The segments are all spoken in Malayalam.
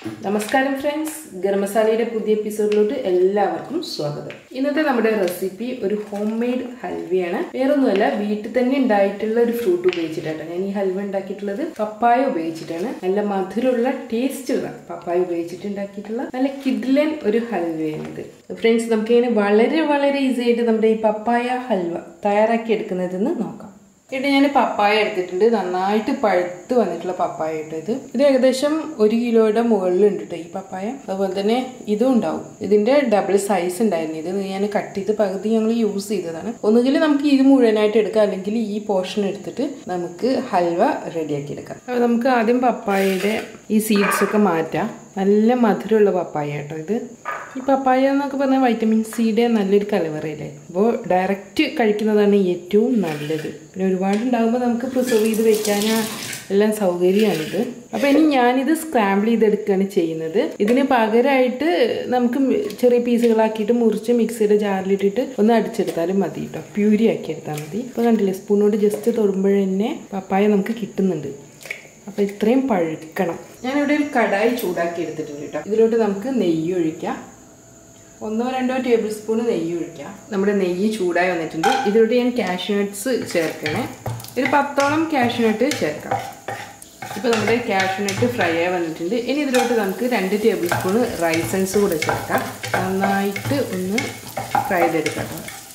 നമസ്കാരം ഫ്രണ്ട്സ് ഗരം മസാലയുടെ പുതിയ എപ്പിസോഡിലോട്ട് എല്ലാവർക്കും സ്വാഗതം ഇന്നത്തെ നമ്മുടെ റെസിപ്പി ഒരു ഹോം മെയ്ഡ് ഹൽവയാണ് വേറൊന്നുമല്ല വീട്ടിൽ തന്നെ ഉണ്ടായിട്ടുള്ള ഒരു ഫ്രൂട്ട് ഉപയോഗിച്ചിട്ടാണ് ഞാൻ ഈ ഹൽവ ഉണ്ടാക്കിയിട്ടുള്ളത് പപ്പായ ഉപയോഗിച്ചിട്ടാണ് നല്ല മധുരമുള്ള ടേസ്റ്റുള്ള പപ്പായ ഉപയോഗിച്ചിട്ട് ഉണ്ടാക്കിയിട്ടുള്ള നല്ല കിഡ്ലൻ ഒരു ഹൽവയാണ് ഇത് ഫ്രണ്ട്സ് നമുക്കിങ്ങനെ വളരെ വളരെ ഈസി ആയിട്ട് നമ്മുടെ ഈ പപ്പായ ഹൽവ തയ്യാറാക്കി എടുക്കുന്നതെന്ന് നോക്കാം ഇവിടെ ഞാൻ പപ്പായ എടുത്തിട്ടുണ്ട് നന്നായിട്ട് പഴുത്ത് വന്നിട്ടുള്ള പപ്പായ കേട്ടോ ഇത് ഇത് ഏകദേശം ഒരു കിലോയുടെ മുകളിലുണ്ട് കേട്ടോ ഈ പപ്പായ അതുപോലെ തന്നെ ഇതും ഉണ്ടാവും ഇതിന്റെ ഡബിൾ സൈസ് ഉണ്ടായിരുന്നു ഇത് ഞാൻ കട്ട് ചെയ്ത് പകുതി ഞങ്ങൾ യൂസ് ചെയ്തതാണ് ഒന്നുകിൽ നമുക്ക് ഇത് മുഴുവനായിട്ട് എടുക്കാം അല്ലെങ്കിൽ ഈ പോർഷൻ എടുത്തിട്ട് നമുക്ക് ഹൽവ റെഡിയാക്കി എടുക്കാം അപ്പോൾ നമുക്ക് ആദ്യം പപ്പായയുടെ ഈ സീഡ്സ് ഒക്കെ മാറ്റാം നല്ല മധുരമുള്ള പപ്പായ കേട്ടോ ഇത് ഈ പപ്പായ എന്നൊക്കെ പറഞ്ഞാൽ വൈറ്റമിൻ സിയുടെ നല്ലൊരു കലവറയല്ലേ അപ്പോൾ ഡയറക്റ്റ് കഴിക്കുന്നതാണ് ഏറ്റവും നല്ലത് പിന്നെ ഒരുപാട് ഉണ്ടാകുമ്പോൾ നമുക്ക് പ്രിസർവ് ചെയ്ത് വെക്കാനാ എല്ലാം സൗകര്യമാണിത് അപ്പോൾ ഇനി ഞാനിത് സ്ക്രാമ്പിൾ ചെയ്തെടുക്കുകയാണ് ചെയ്യുന്നത് ഇതിന് പകരമായിട്ട് നമുക്ക് ചെറിയ പീസുകളാക്കിയിട്ട് മുറിച്ച് മിക്സിയുടെ ജാറിലിട്ടിട്ട് ഒന്ന് അടിച്ചെടുത്താലും മതി കേട്ടോ പ്യൂരി ആക്കി എടുത്താൽ മതി ഇപ്പോൾ കണ്ടില്ലേ സ്പൂണോട് ജസ്റ്റ് തൊടുമ്പോഴന്നെ പപ്പായ നമുക്ക് കിട്ടുന്നുണ്ട് അപ്പോൾ ഇത്രയും പഴുക്കണം ഞാനിവിടെ ഒരു കടായി ചൂടാക്കി എടുത്തിട്ടുണ്ട് കേട്ടോ ഇതിലോട്ട് നമുക്ക് നെയ്യ് ഒഴിക്കാം ഒന്നോ രണ്ടോ ടേബിൾ സ്പൂൺ നെയ്യ് ഒഴിക്കാം നമ്മുടെ നെയ്യ് ചൂടായി വന്നിട്ടുണ്ട് ഇതിലോട്ട് ഞാൻ കാഷ്യൂനട്ട്സ് ചേർക്കണേ ഒരു പത്തോളം കാഷ്യൂനട്ട് ചേർക്കാം ഇപ്പോൾ നമ്മുടെ കാഷ്യൂനട്ട് ഫ്രൈ ആയി വന്നിട്ടുണ്ട് ഇനി ഇതിലോട്ട് നമുക്ക് രണ്ട് ടേബിൾ സ്പൂൺ റൈസൻസ് കൂടെ ചേർക്കാം നന്നായിട്ട് ഒന്ന് ഫ്രൈ ചെയ്തെടുക്കാം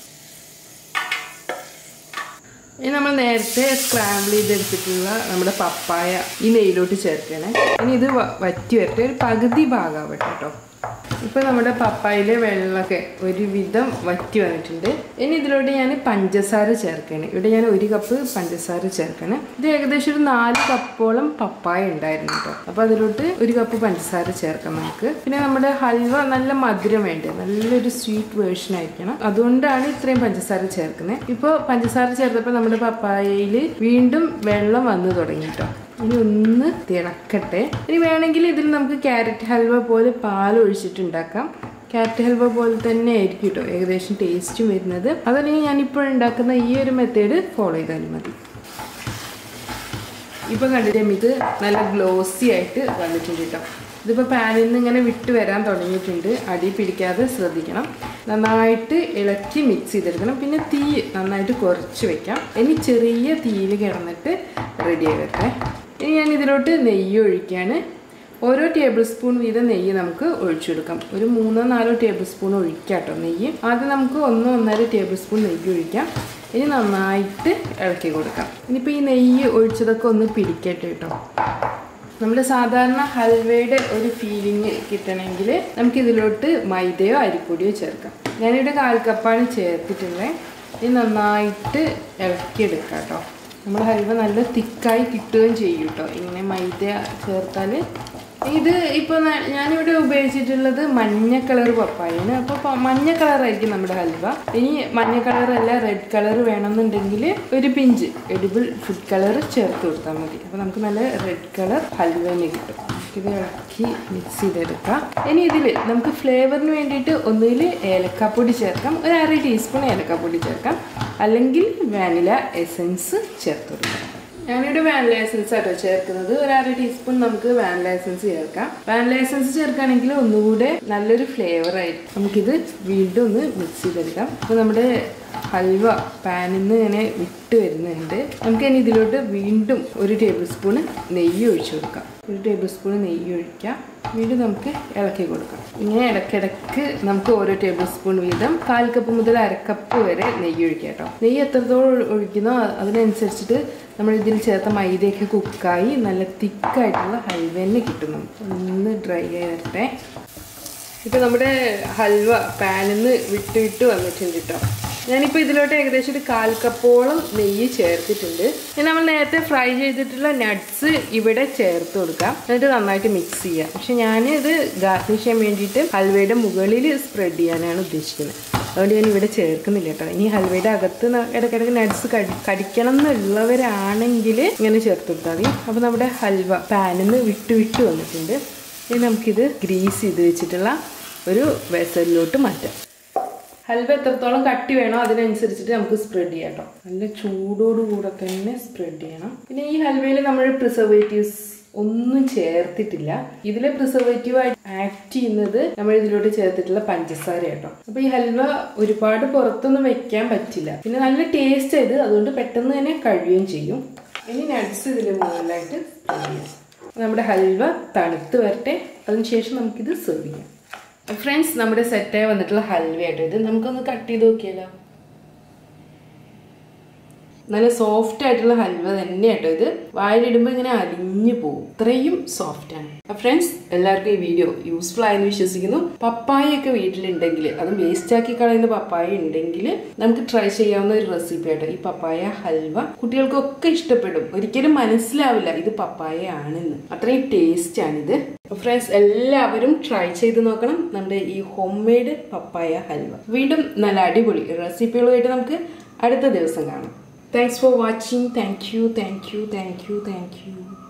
ഇനി നമ്മൾ നേരത്തെ സ്ക്രാമ്പിൾ ചെയ്തെടുത്തിട്ടുള്ള നമ്മുടെ പപ്പായ ഈ നെയ്യിലോട്ട് ചേർക്കണേ ഇനി ഇത് വറ്റി വരട്ടെ ഒരു പകുതി ഭാഗമാവട്ടെ കേട്ടോ ഇപ്പൊ നമ്മുടെ പപ്പായിലെ വെള്ളമൊക്കെ ഒരുവിധം വറ്റി വന്നിട്ടുണ്ട് ഇനി ഇതിലോട്ട് ഞാൻ പഞ്ചസാര ചേർക്കണേ ഇവിടെ ഞാൻ ഒരു കപ്പ് പഞ്ചസാര ചേർക്കണേ ഇത് ഏകദേശം ഒരു നാല് കപ്പോളം പപ്പായ ഉണ്ടായിരുന്നു കേട്ടോ അപ്പൊ അതിലോട്ട് ഒരു കപ്പ് പഞ്ചസാര ചേർക്കാം നമുക്ക് പിന്നെ നമ്മുടെ ഹൽവ നല്ല മധുരം വേണ്ടേ നല്ലൊരു സ്വീറ്റ് വേർഷൻ ആയിരിക്കണം അതുകൊണ്ടാണ് ഇത്രയും പഞ്ചസാര ചേർക്കുന്നത് ഇപ്പോൾ പഞ്ചസാര ചേർത്തപ്പോൾ നമ്മുടെ പപ്പായയിൽ വീണ്ടും വെള്ളം വന്നു തുടങ്ങി കേട്ടോ ഇനി ഒന്ന് തിളക്കട്ടെ ഇനി വേണമെങ്കിൽ ഇതിൽ നമുക്ക് ക്യാരറ്റ് ഹൽവ പോലെ പാൽ ഒഴിച്ചിട്ടുണ്ടാക്കാം ക്യാരറ്റ് ഹൽവ പോലെ തന്നെ ആയിരിക്കും കേട്ടോ ഏകദേശം ടേസ്റ്റും വരുന്നത് അതല്ലെങ്കിൽ ഞാനിപ്പോൾ ഉണ്ടാക്കുന്ന ഈ ഒരു മെത്തേഡ് ഫോളോ ചെയ്താലും മതി ഇപ്പം കണ്ടിട്ട് ഇത് നല്ല ഗ്ലോസി ആയിട്ട് വന്നിട്ടുണ്ട് കേട്ടോ ഇതിപ്പോൾ പാനിൽ നിന്ന് ഇങ്ങനെ വിട്ട് വരാൻ തുടങ്ങിയിട്ടുണ്ട് അടി പിടിക്കാതെ ശ്രദ്ധിക്കണം നന്നായിട്ട് ഇളക്കി മിക്സ് ചെയ്തെടുക്കണം പിന്നെ തീ നന്നായിട്ട് കുറച്ച് വെക്കാം ഇനി ചെറിയ തീയിൽ കിടന്നിട്ട് റെഡി ആയി വരട്ടെ ഇനി ഞാൻ ഇതിലോട്ട് നെയ്യ് ഒഴിക്കുകയാണ് ഓരോ ടേബിൾ സ്പൂൺ വീതം നെയ്യ് നമുക്ക് ഒഴിച്ചെടുക്കാം ഒരു മൂന്നോ നാലോ ടേബിൾ സ്പൂൺ ഒഴിക്കാം കേട്ടോ നെയ്യ് ആദ്യം നമുക്ക് ഒന്നോ ഒന്നര ടേബിൾ സ്പൂൺ നെയ്യ് ഒഴിക്കാം ഇനി നന്നായിട്ട് ഇളക്കി കൊടുക്കാം ഇനിയിപ്പോൾ ഈ നെയ്യ് ഒഴിച്ചതൊക്കെ ഒന്ന് പിടിക്കട്ടെ കേട്ടോ നമ്മൾ സാധാരണ ഹൽവയുടെ ഒരു ഫീലിംഗ് കിട്ടണമെങ്കിൽ നമുക്ക് ഇതിലോട്ട് മൈദയോ അരിപ്പൊടിയോ ചേർക്കാം ഞാനിവിടെ കാൽ കപ്പാണ് ചേർത്തിട്ടുള്ളത് ഇത് നന്നായിട്ട് ഇളക്കിയെടുക്കാം കേട്ടോ നമ്മൾ ഹൽവ നല്ല തിക്കായി കിട്ടുകയും ചെയ്യും കേട്ടോ ഇങ്ങനെ മൈദ ചേർത്താൽ ഇത് ഇപ്പോൾ ഞാനിവിടെ ഉപയോഗിച്ചിട്ടുള്ളത് മഞ്ഞ കളർ പപ്പായാണ് അപ്പോൾ മഞ്ഞ കളറായിരിക്കും നമ്മുടെ ഹൽവ ഇനി മഞ്ഞ കളറല്ല റെഡ് കളർ വേണമെന്നുണ്ടെങ്കിൽ ഒരു പിഞ്ച് എഡിബിൾ ഫുഡ് കളർ ചേർത്ത് കൊടുത്താൽ മതി അപ്പോൾ നമുക്ക് നല്ല റെഡ് കളർ ഹൽവ തന്നെ കിട്ടും ഇത് ഇളക്കി മിക്സ് ചെയ്തെടുക്കാം ഇനി ഇതിൽ നമുക്ക് ഫ്ലേവറിന് വേണ്ടിയിട്ട് ഒന്നുകിൽ ഏലക്കാപ്പൊടി ചേർക്കാം ഒരു അര ടീസ്പൂൺ ഏലക്കാപ്പൊടി ചേർക്കാം അല്ലെങ്കിൽ വാനില എസൻസ് ചേർത്ത് കൊടുക്കാം ഞാനിവിടെ വാനില എസൻസ് ആട്ടോ ചേർക്കുന്നത് ഒരു അര ടീസ്പൂൺ നമുക്ക് വാനില എസൻസ് ചേർക്കാം വാനില എസൻസ് ചേർക്കുകയാണെങ്കിൽ ഒന്നുകൂടെ നല്ലൊരു ഫ്ലേവർ ആയിരിക്കും നമുക്കിത് വീണ്ടും ഒന്ന് മിക്സ് ചെയ്തെടുക്കാം അപ്പോൾ നമ്മുടെ ഹൽവ പാനിൽ നിന്ന് ഇങ്ങനെ വിട്ട് വരുന്നുണ്ട് നമുക്ക് ഇനി ഇതിലോട്ട് വീണ്ടും ഒരു ടേബിൾ സ്പൂൺ നെയ്യ് ഒഴിച്ചു കൊടുക്കാം ഒരു ടേബിൾ സ്പൂൺ നെയ്യ് ഒഴിക്കാം വീണ്ടും നമുക്ക് ഇളക്കി കൊടുക്കാം ഇങ്ങനെ ഇടയ്ക്കിടയ്ക്ക് നമുക്ക് ഓരോ ടേബിൾ സ്പൂൺ വീതം കാൽ കപ്പ് മുതൽ അരക്കപ്പ് വരെ നെയ്യ് ഒഴിക്കാം കേട്ടോ നെയ്യ് എത്രത്തോളം ഒഴിക്കുന്നോ അതിനനുസരിച്ചിട്ട് നമ്മൾ ഇതിൽ ചേർത്ത മൈദയൊക്കെ കുക്കായി നല്ല തിക്കായിട്ടുള്ള ഹൽവ തന്നെ കിട്ടും ഒന്ന് ഡ്രൈ ആയി വരട്ടെ ഇപ്പം നമ്മുടെ ഹൽവ പാനിൽ നിന്ന് വിട്ട് വിട്ട് വന്നിട്ടുണ്ട് കേട്ടോ ഞാനിപ്പോൾ ഇതിലോട്ട് ഏകദേശം ഒരു കാൽ കപ്പോളം നെയ്യ് ചേർത്തിട്ടുണ്ട് ഇനി നമ്മൾ നേരത്തെ ഫ്രൈ ചെയ്തിട്ടുള്ള നട്ട്സ് ഇവിടെ ചേർത്ത് കൊടുക്കാം എന്നിട്ട് നന്നായിട്ട് മിക്സ് ചെയ്യാം പക്ഷെ ഞാൻ ഇത് ഗാർണിഷ് ചെയ്യാൻ വേണ്ടിയിട്ട് ഹൽവയുടെ മുകളിൽ സ്പ്രെഡ് ചെയ്യാനാണ് ഉദ്ദേശിക്കുന്നത് അതുകൊണ്ട് ഞാൻ ഇവിടെ ചേർക്കുന്നില്ല കേട്ടോ ഇനി ഹൽവയുടെ അകത്ത് ഇടയ്ക്കിടയ്ക്ക് നട്ട്സ് കടി കടിക്കണം എന്നുള്ളവരാണെങ്കിൽ ഇങ്ങനെ ചേർത്ത് കൊടുത്താൽ മതി അപ്പോൾ നമ്മുടെ ഹൽവ പാനിൽ നിന്ന് വിട്ട് വിട്ട് വന്നിട്ടുണ്ട് ഇനി നമുക്കിത് ഗ്രീസ് ചെയ്ത് വെച്ചിട്ടുള്ള ഒരു വെസലിലോട്ട് മാറ്റാം ഹൽവ എത്രത്തോളം കട്ടി വേണോ അതിനനുസരിച്ചിട്ട് നമുക്ക് സ്പ്രെഡ് ചെയ്യാം കേട്ടോ നല്ല ചൂടോടുകൂടെ തന്നെ സ്പ്രെഡ് ചെയ്യണം പിന്നെ ഈ ഹൽവയിൽ നമ്മൾ പ്രിസർവേറ്റീവ്സ് ഒന്നും ചേർത്തിട്ടില്ല ഇതിലെ പ്രിസർവേറ്റീവ് ആയിട്ട് ആക്ട് ചെയ്യുന്നത് നമ്മൾ ഇതിലോട്ട് ചേർത്തിട്ടുള്ള പഞ്ചസാര കേട്ടോ അപ്പൊ ഈ ഹൽവ ഒരുപാട് പുറത്തൊന്നും വെക്കാൻ പറ്റില്ല പിന്നെ നല്ല ടേസ്റ്റ് ഇത് അതുകൊണ്ട് പെട്ടെന്ന് തന്നെ കഴിയുകയും ചെയ്യും ഇനി നട്ട്സ് ഇതിൽ മുകളിലായിട്ട് ചെയ്യാം നമ്മുടെ ഹൽവ തണുത്ത് വരട്ടെ അതിനുശേഷം നമുക്കിത് സെർവ് ചെയ്യാം ഫ്രണ്ട്സ് നമ്മുടെ സെറ്റായി വന്നിട്ടുള്ള ഹൽവ ആയിട്ട് ഇത് നമുക്കൊന്ന് കട്ട് ചെയ്ത് നോക്കിയാലോ നല്ല സോഫ്റ്റ് ആയിട്ടുള്ള ഹൽവ തന്നെയാട്ടോ ഇത് വായിലിടുമ്പോൾ ഇങ്ങനെ അലിഞ്ഞു പോകും ഇത്രയും സോഫ്റ്റ് ആണ് ഫ്രണ്ട്സ് എല്ലാവർക്കും ഈ വീഡിയോ യൂസ്ഫുൾ ആയെന്ന് വിശ്വസിക്കുന്നു പപ്പായൊക്കെ വീട്ടിലുണ്ടെങ്കിൽ അതും വേസ്റ്റ് ആക്കി കളയുന്ന പപ്പായ ഉണ്ടെങ്കിൽ നമുക്ക് ട്രൈ ചെയ്യാവുന്ന ഒരു റെസിപ്പി ആട്ടോ ഈ പപ്പായ ഹൽവ കുട്ടികൾക്കൊക്കെ ഇഷ്ടപ്പെടും ഒരിക്കലും മനസ്സിലാവില്ല ഇത് പപ്പായ ആണെന്ന് അത്രയും ടേസ്റ്റ് ആണിത് ഫ്രണ്ട്സ് എല്ലാവരും ട്രൈ ചെയ്ത് നോക്കണം നമ്മുടെ ഈ ഹോം മെയ്ഡ് പപ്പായ ഹൽവ വീണ്ടും നല്ല അടിപൊളി റെസിപ്പികളുമായിട്ട് നമുക്ക് അടുത്ത ദിവസം കാണാം Thanks for watching. Thank you, thank you, thank you, thank you.